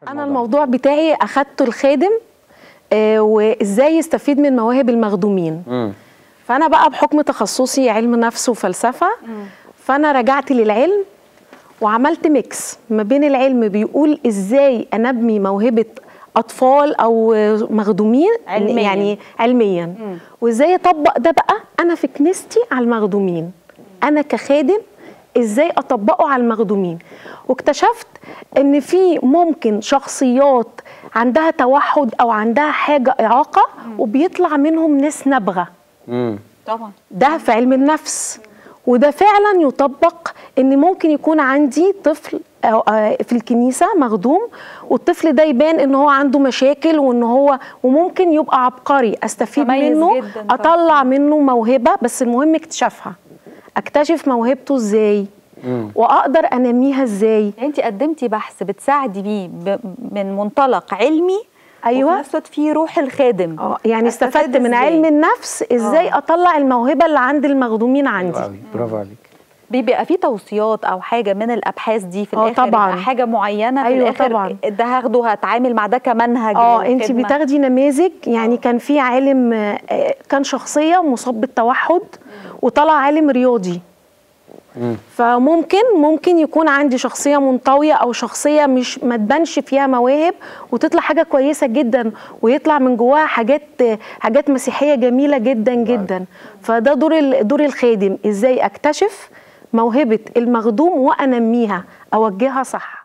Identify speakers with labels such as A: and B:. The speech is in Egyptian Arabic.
A: انا الموضوع بتاعي اخدته الخادم آه، وازاي يستفيد من مواهب المخدومين
B: مم.
A: فانا بقى بحكم تخصصي علم نفس وفلسفه فانا رجعت للعلم وعملت ميكس ما بين العلم بيقول ازاي انمي موهبه اطفال او مخدومين
C: علمياً.
A: يعني علميا وازاي اطبق ده بقى انا في كنيستي على المخدومين انا كخادم ازاي اطبقه على المخدومين واكتشفت ان في ممكن شخصيات عندها توحد او عندها حاجه اعاقه وبيطلع منهم ناس نابغه
B: مم.
C: طبعا
A: ده في علم النفس وده فعلا يطبق ان ممكن يكون عندي طفل أو آه، في الكنيسه مخدوم والطفل ده يبان ان هو عنده مشاكل وان هو وممكن يبقى عبقري استفيد
C: متميز
A: منه
C: جداً طبعاً.
A: اطلع منه موهبه بس المهم اكتشافها اكتشف موهبته ازاي واقدر انميها ازاي
C: انت قدمتي بحث بتساعدي بيه ب- من منطلق علمي
A: أيوة.
C: وفي نفس الوقت فيه روح الخادم
A: اه يعني
C: أستفاد
A: استفدت من
C: إزاي؟
A: علم النفس ازاي اطلع الموهبه اللي عند المخدومين عندي
B: برافو عليك برافو عليك
C: بيبقى فيه توصيات او حاجه من الابحاث دي في
A: آه
C: الاخر
A: طبعاً.
C: يبقى حاجه معينه في
A: أيوة
C: الاخر
A: طبعاً.
C: ده هاخده هتعامل مع ده كمنهج
A: اه انت
C: للخدمة.
A: بتاخدي نماذج يعني كان في عالم آه، كان شخصيه مصاب بالتوحد وطلع عالم رياضي فممكن ممكن يكون عندي شخصيه منطويه او شخصيه مش ما تبانش فيها مواهب وتطلع حاجه كويسه جدا ويطلع من جواها حاجات حاجات مسيحيه جميله جدا جدا فده دور ال- دور الخادم ازاي اكتشف موهبه المخدوم وانميها اوجهها صح